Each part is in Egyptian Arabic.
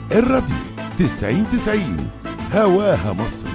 الراديو 90 90 هواها مصر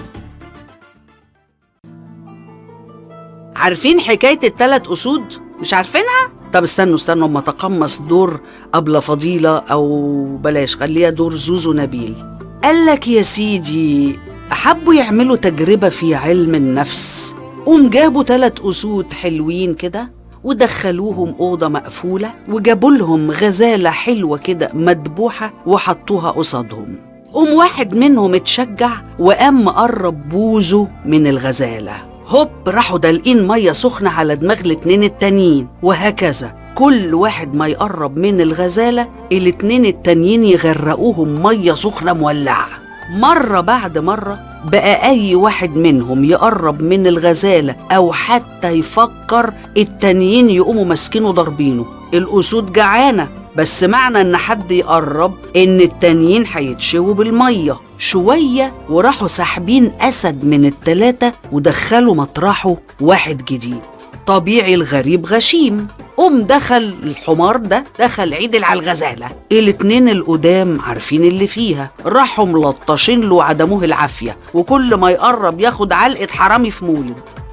عارفين حكاية التلات أسود؟ مش عارفينها؟ طب استنوا استنوا اما تقمص دور أبلة فضيلة أو بلاش خليها دور زوزو نبيل قال لك يا سيدي حبوا يعملوا تجربة في علم النفس قوم جابوا تلات أسود حلوين كده ودخلوهم أوضة مقفولة وجابوا لهم غزالة حلوة كده مدبوحة وحطوها قصادهم قوم واحد منهم اتشجع وقام مقرب بوزه من الغزالة هوب راحوا دالقين مية سخنة على دماغ الاتنين التانيين وهكذا كل واحد ما يقرب من الغزالة الاتنين التانيين يغرقوهم مية سخنة مولعة مرة بعد مرة بقى أي واحد منهم يقرب من الغزالة أو حتى يفكر التانيين يقوموا ماسكينه ضاربينه الأسود جعانة بس معنى إن حد يقرب إن التانيين هيتشووا بالمية شوية وراحوا ساحبين أسد من التلاتة ودخلوا مطرحه واحد جديد طبيعي الغريب غشيم قوم دخل الحمار ده دخل عيدل على الغزالة الاتنين القدام عارفين اللي فيها راحوا ملطشين له عدموه العافية وكل ما يقرب ياخد علقة حرامي في مولد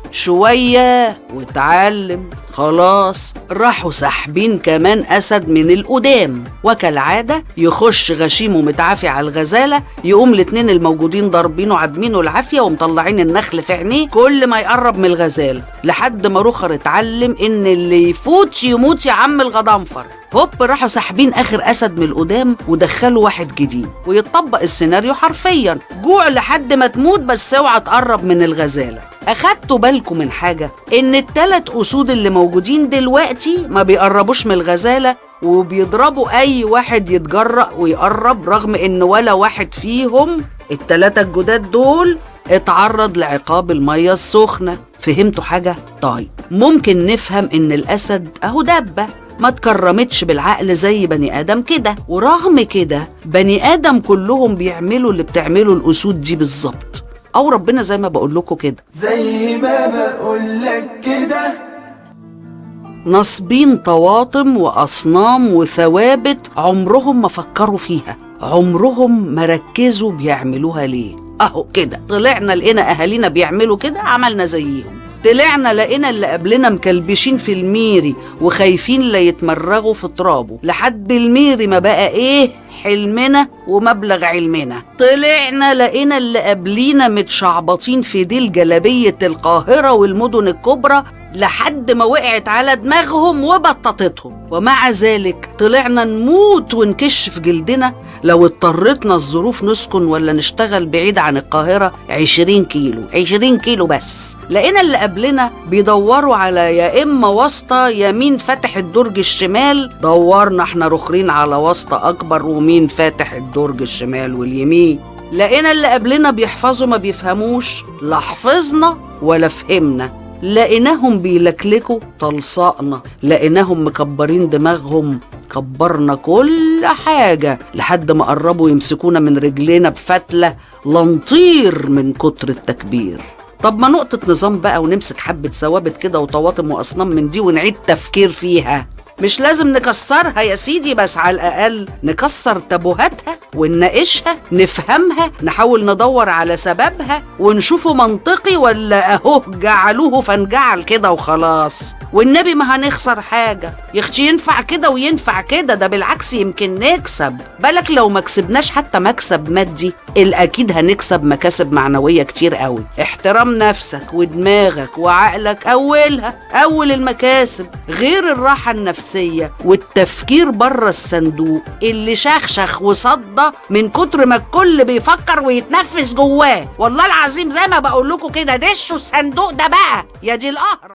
شوية واتعلم خلاص راحوا ساحبين كمان أسد من القدام وكالعادة يخش غشيم ومتعافي على الغزالة يقوم الاتنين الموجودين ضاربينه عادمينه العافية ومطلعين النخل في عينيه كل ما يقرب من الغزالة لحد ما رخر اتعلم إن اللي يفوت يموت يا عم الغضنفر هوب راحوا ساحبين آخر أسد من القدام ودخلوا واحد جديد ويتطبق السيناريو حرفيا جوع لحد ما تموت بس اوعى تقرب من الغزالة أخدتوا بالكم من حاجة إن التلات أسود اللي موجودين دلوقتي ما بيقربوش من الغزالة وبيضربوا أي واحد يتجرأ ويقرب رغم إن ولا واحد فيهم التلاتة الجداد دول اتعرض لعقاب المية السخنة فهمتوا حاجة؟ طيب ممكن نفهم إن الأسد أهو دبة ما تكرمتش بالعقل زي بني آدم كده ورغم كده بني آدم كلهم بيعملوا اللي بتعمله الأسود دي بالظبط أو ربنا زي ما بقول لكم كده زي ما بقولك كده نصبين طواطم وأصنام وثوابت عمرهم ما فكروا فيها عمرهم ما ركزوا بيعملوها ليه أهو كده طلعنا لقينا أهالينا بيعملوا كده عملنا زيهم طلعنا لقينا اللي قبلنا مكلبشين في الميري وخايفين لا يتمرغوا في ترابه لحد الميري ما بقى ايه حلمنا ومبلغ علمنا طلعنا لقينا اللي قبلينا متشعبطين في ديل جلبية القاهرة والمدن الكبرى لحد ما وقعت على دماغهم وبططتهم ومع ذلك طلعنا نموت ونكش في جلدنا لو اضطرتنا الظروف نسكن ولا نشتغل بعيد عن القاهرة عشرين كيلو عشرين كيلو بس لقينا اللي قبلنا بيدوروا على يا إما واسطة يمين فاتح الدرج الشمال دورنا احنا رخرين على واسطة أكبر ومين فاتح الدرج الشمال واليمين لقينا اللي قبلنا بيحفظوا ما بيفهموش لا حفظنا ولا فهمنا لقيناهم بيلكلكوا طلصقنا لقيناهم مكبرين دماغهم كبرنا كل حاجة لحد ما قربوا يمسكونا من رجلينا بفتلة لنطير من كتر التكبير طب ما نقطة نظام بقى ونمسك حبة ثوابت كده وطواطم وأصنام من دي ونعيد تفكير فيها مش لازم نكسرها يا سيدي بس على الأقل نكسر تبوهاتها ونناقشها نفهمها نحاول ندور على سببها ونشوفه منطقي ولا أهو جعلوه فنجعل كده وخلاص والنبي ما هنخسر حاجة يختي ينفع كده وينفع كده ده بالعكس يمكن نكسب بالك لو ما كسبناش حتى مكسب مادي الأكيد هنكسب مكاسب معنوية كتير قوي احترام نفسك ودماغك وعقلك أولها أول المكاسب غير الراحة النفسية والتفكير بره الصندوق اللي شخشخ وصدى من كتر ما الكل بيفكر ويتنفس جواه والله العظيم زي ما بقول لكم كده دشوا الصندوق ده بقى يا دي القهر